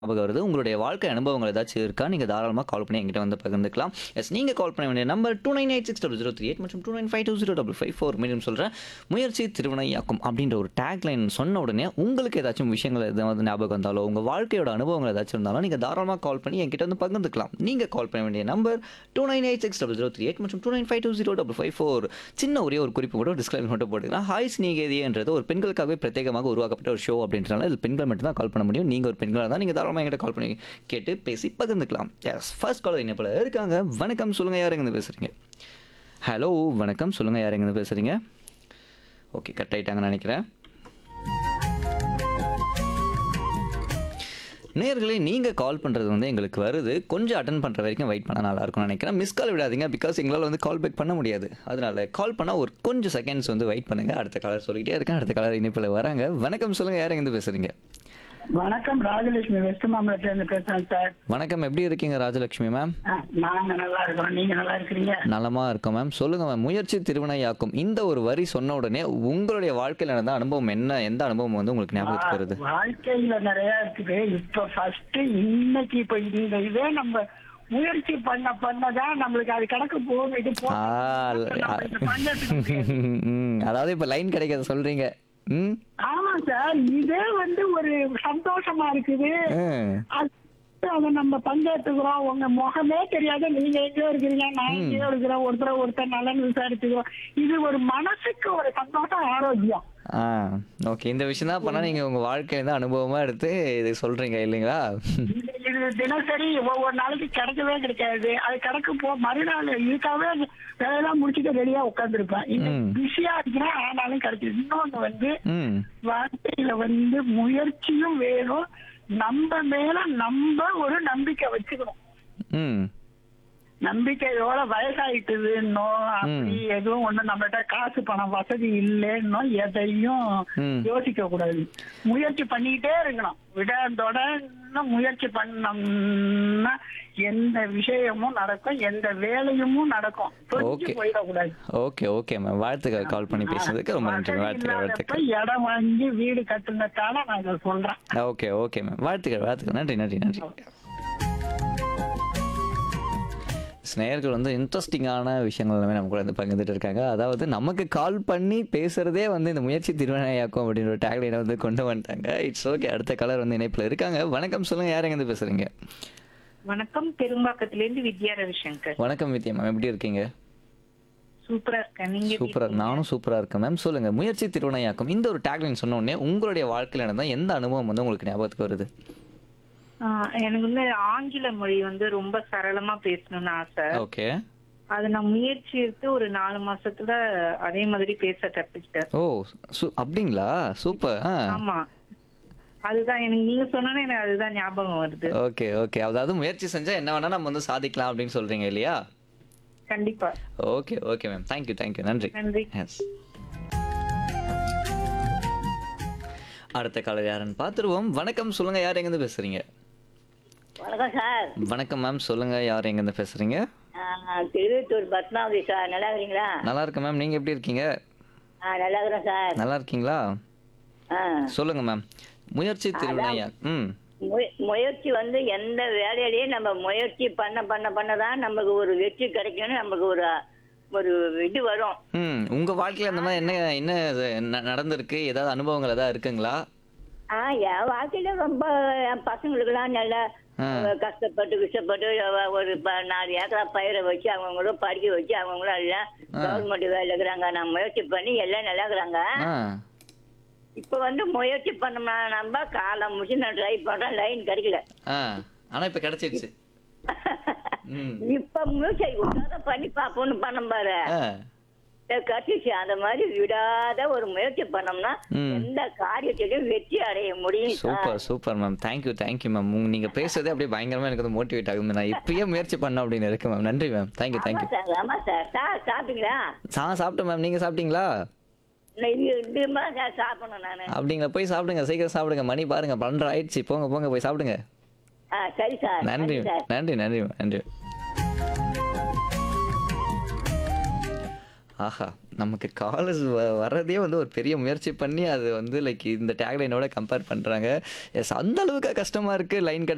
ஞாபகம் வருது உங்களுடைய வாழ்க்கை அனுபவங்கள் ஏதாச்சும் இருக்கா நீங்கள் தாராளமாக கால் பண்ணி என்கிட்ட வந்து பகிர்ந்துக்கலாம் எஸ் நீங்கள் கால் பண்ண வேண்டிய number two nine eight six double zero three eight மற்றும் two nine five two zero double five four மீண்டும் சொல்கிறேன் முயற்சி திருவினையாக்கும் அப்படின்ற ஒரு டேக் லைன் சொன்ன உடனே உங்களுக்கு ஏதாச்சும் விஷயங்கள் எதாவது ஞாபகம் வந்தாலோ உங்கள் வாழ்க்கையோட அனுபவங்கள் ஏதாச்சும் இருந்தாலும் நீங்கள் தாராளமாக கால் பண்ணி என்கிட்ட வந்து பகிர்ந்துக்கலாம் நீங்கள் கால் பண்ண வேண்டிய number two nine eight six double zero three eight மற்றும் two nine five two zero double five four சின்ன ஒரே ஒரு குறிப்பு மட்டும் டிஸ்கிளைம் மட்டும் போட்டுக்கலாம் ஹாய் ஸ்னீகேதியன்றது ஒரு பெண்களுக்காகவே பிரத்யேகமாக உருவாக்கப்பட்ட ஒரு ஷோ அப்படின்றனால இது பெண்கள் மட்டும் தான் கால் பண்ண முடியும் நீங்கள் ஒரு பெண்களாக தான் நீங்கள் தாராளமாக என்கிட்ட கால் பண்ணி கேட்டு பேசி பகிர்ந்துக்கலாம் எஸ் ஃபர்ஸ்ட் காலர் என்ன போல இருக்காங்க வணக்கம் சொல்லுங்கள் யார் எங்கேருந்து பேசுகிறீங்க ஹலோ வணக்கம் சொல்லுங்கள் யார் எங்கேருந்து பேசுகிறீங்க ஓகே கட் ஆயிட்டாங்கன்னு நினைக்கிறேன் நேர்களே நீங்கள் கால் பண்ணுறது வந்து எங்களுக்கு வருது கொஞ்சம் அட்டன் பண்ணுற வரைக்கும் வெயிட் பண்ண நல்லா இருக்கும்னு நினைக்கிறேன் மிஸ் கால் விடாதீங்க பிகாஸ் எங்களால் வந்து கால் பேக் பண்ண முடியாது அதனால கால் பண்ணால் ஒரு கொஞ்சம் செகண்ட்ஸ் வந்து வெயிட் பண்ணுங்கள் அடுத்த காலர் சொல்லிக்கிட்டே இருக்கேன் அடுத்த காலர் இனிப்பில் வராங்க வணக்கம் சொல்லுங்கள் யார் எங்கேருந்து பேசுகிறீங்க வணக்கம் ராஜலட்சுமி வெஸ்ட் மாம்பலத்துல இருந்து பேசுறேன் சார் வணக்கம் எப்படி இருக்கீங்க ராஜலட்சுமி மேம் ஆ, நாங்க நல்லா இருக்கிறோம் நீங்க நல்லா இருக்கிறீங்க நலமா இருக்கோம் மேம் சொல்லுங்க மேம் முயற்சி திருவினையாக்கும் இந்த ஒரு வரி சொன்ன உடனே உங்களுடைய வாழ்க்கையில் நடந்த அனுபவம் என்ன எந்த அனுபவம் வந்து உங்களுக்கு ஞாபகத்துக்கு வருது வாழ்க்கையில நிறைய இருக்குது இப்ப ஃபர்ஸ்ட் இன்னைக்கு இப்ப இந்த இதே நம்ம முயற்சி பண்ண பண்ணதான் நம்மளுக்கு அது கணக்கு போகும் இது போகும். ஆ, நம்ம இந்த பஞ்சத்துக்கு முடியாது. ம், அதாவது இப்ப லைன் கிடைக்காத சொல்றீங்க ம் ஆமா சார் இதே வந்து ஒரு சந்தோஷமா இருக்குது ம். அது- அதை நம்ம பங்கேற்றுக்கிறோம் உங்க முகமே தெரியாது நீங்க எங்கேயோ இருக்கிறீங்க நான் எங்கேயோ இருக்கிறேன் ஒருத்தர் ஒருத்தர் நலன் விசாரிச்சுக்கிறோம் இது ஒரு மனசுக்கு ஒரு சந்தோஷம் ஆரோக்கியம் ஆ ஓகே இந்த விஷயம் தான் பண்ணா நீங்க உங்க வாழ்க்கையில இருந்து அனுபவமா எடுத்து இது சொல்றீங்க இல்லைங்களா இது இது தினசரி ஒவ்வொரு நாளைக்கு கிடைக்கவே கிடைக்காது அது கிடைக்க போ மறுநாள் இதுக்காகவே வேலையெல்லாம் முடிச்சுட்டு ரெடியா உட்காந்துருப்பேன் இந்த ம். பிஸியா இருக்கிறேன் ஆனாலும் கிடைக்குது இன்னொன்னு வந்து ம் வாழ்க்கையில வந்து முயற்சியும் வேணும் நம்ம மேல நம்ம ஒரு நம்பிக்கை வச்சுக்கணும் ம் நம்பிக்கையோட வயசாயிட்டுதுன்னோ அப்படி எதுவும் ஒண்ணு நம்மகிட்ட காசு பணம் வசதி இல்லைன்னோ எதையும் ம். யோசிக்க கூடாது முயற்சி பண்ணிக்கிட்டே இருக்கணும் விடாதோட இன்னும் முயற்சி பண்ணோம்னா எந்த விஷயமும் நடக்கும் எந்த வேலையும் நடக்கும் தொலைஞ்சு Okay. போயிடக்கூடாது ஓகே ஓகே மேம் வாழ்த்துக்கள் கால் பண்ணி பேசுனதுக்கு ரொம்ப நன்றி வசதி வாழ்த்துக்கள் இல்லாதப்ப வாழ்த்துக்கள் இடம் வாங்கி வீடு கட்டுனதால நான் இதை சொல்றேன் ஓகே ஓகே மேம் வாழ்த்துக்கள் வாழ்த்துக்கள் நன்றி நன்றி நன்றி ஸ்நேயர்கள் வந்து இன்ட்ரெஸ்டிங்கான விஷயங்கள் எல்லாமே நம்ம கூட வந்து பகிர்ந்துட்டு இருக்காங்க அதாவது நமக்கு கால் பண்ணி பேசுறதே வந்து இந்த முயற்சி திருவினையாக்கும் அப்படின்ற ஒரு டேக்லைனை வந்து கொண்டு வந்துட்டாங்க இட்ஸ் ஓகே அடுத்த கலர் வந்து இணைப்பில் இருக்காங்க வணக்கம் சொல்லுங்க யார் எங்கேருந்து பேசுறீங்க வணக்கம் பெரும்பாக்கத்திலிருந்து வித்யா ரவிசங்கர் வணக்கம் வித்யா மேம் எப்படி இருக்கீங்க சூப்பரா இருக்கேன் நீங்க எப்படி சூப்பரா நானும் சூப்பரா இருக்கேன் மேம் சொல்லுங்க முயற்சி திருவினையாக்கும் இந்த ஒரு டேக்லைன் சொன்ன உடனே உங்களுடைய வாழ்க்கையில் நடந்த எந்த அனுபவம் வந்து உங்களுக்கு ஞாபகத்துக்கு வருது ஆஹ் எனக்கு வந்து ஆங்கில மொழி வந்து ரொம்ப சரளமா பேசணும்னு ஆசை ஓகே அது நான் முயற்சி எடுத்து ஒரு நாலு மாசத்துல அதே மாதிரி பேச கத்துக்கிட்டேன் ஓ சு- அப்படிங்களா சூப்பர் ஆ ஆமா அதுதான் எனக்கு நீங்க சொன்னோன்னே எனக்கு அதுதான் ஞாபகம் வருது ஓகே ஓகே அதாவது முயற்சி செஞ்சா என்ன வேணா நம்ம வந்து சாதிக்கலாம் அப்படின்னு சொல்றீங்க இல்லையா கண்டிப்பா okay okay ma'am thank you thank you நன்றி நன்றி எஸ் அடுத்த காலர் யாருன்னு பார்த்துருவோம் வணக்கம் சொல்லுங்க யார் எங்கேருந்து பேசுறீங்க வணக்கம் சார் வணக்கம் மேம் சொல்லுங்க யார் எங்கேருந்து பேசுறீங்க ஆ, திருவத்தூர் பத்மாவதி சார் நல்லா இருக்கிறீங்களா நல்லா இருக்கேன் மேம் நீங்க எப்படி இருக்கீங்க ஆ நல்லா இருக்கிறேன் சார் நல்லா இருக்கீங்களா ஆ சொல்லுங்க மேம் முயற்சி திருவினையா ம் முய- முயற்சி வந்து எந்த வேலையிலையும் நம்ம முயற்சி பண்ண பண்ண பண்ண தான் நமக்கு ஒரு வெற்றி கிடைக்கும்னு நமக்கு ஒரு ஒரு இது வரும் ம் உங்க வாழ்க்கையில அந்த மாதிரி என்ன என்ன இது ந- நடந்திருக்கு ஏதாவது அனுபவங்கள் ஏதாவது இருக்குங்களா ஆ என் வாழ்க்கையில ரொம்ப என் பசங்களுக்கெல்லாம் நல்ல ஆ. கஷ்டப்பட்டு கஷ்டப்பட்டு ஒரு ப- நாலு ஏக்கரா பயிரை வச்சு அவங்களும் படிக்க வச்சு அவங்களும் எல்லாம் கவர்மெண்ட் வேலை இருக்கிறாங்க நான் முயற்சி பண்ணி எல்லாம் நல்லா இருக்கிறாங்க ஆ இப்ப வந்து முயற்சி பண்ணோம்னா நம்ம காலம் முடிச்சு நான் ட்ரை பண்றேன் லைன் கிடைக்கல ஆ ஆனா இப்ப கிடைச்சிருச்சு ம் இப்ப முயற்சி விடாத பண்ணி பாப்போம்னு பண்ண பாரு ஆ கட்டிச்சு அந்த மாதிரி விடாத ஒரு முயற்சி பண்ணோம்னா ம். எந்த காரியத்திலையும் வெற்றி அடைய முடியும் sir. Super super ma'am thank you thank you ma'am நீங்க பேசுறதே அப்படியே பயங்கரமா எனக்கு வந்து மோட்டிவேட் ஆகுது நான் இப்பயே முயற்சி பண்ண அப்படின்னு இருக்கு மேம் நன்றி மேம் தேங்க்யூ ஆமா தேங்க்யூ சார் ஆமா சார் சார் சாப்பிட்டீங்களா சா சாப்பிட்டேன் மேம் நீங்க சாப்பிட்டீங்களா நான் இது இதுமா சார் சாப்பிடணும் நானு அப்படிங்களா போய் சாப்பிடுங்க சீக்கிரம் சாப்பிடுங்க மணி பாருங்க பன்னெண்டு ஆயிடுச்சு போங்க போங்க போய் சாப்பிடுங்க ஆ சரி சார் நன்றி சார் நன்றி நன்றி நன்றி ஆஹா நமக்கு காலேஜ் வர்றதே வந்து ஒரு பெரிய முயற்சி பண்ணி அது வந்து லைக் இந்த டேக்லைனோட கம்பேர் பண்ணுறாங்க எஸ் அந்த அளவுக்கு கஷ்டமாக இருக்குது லைன் கிடைக்க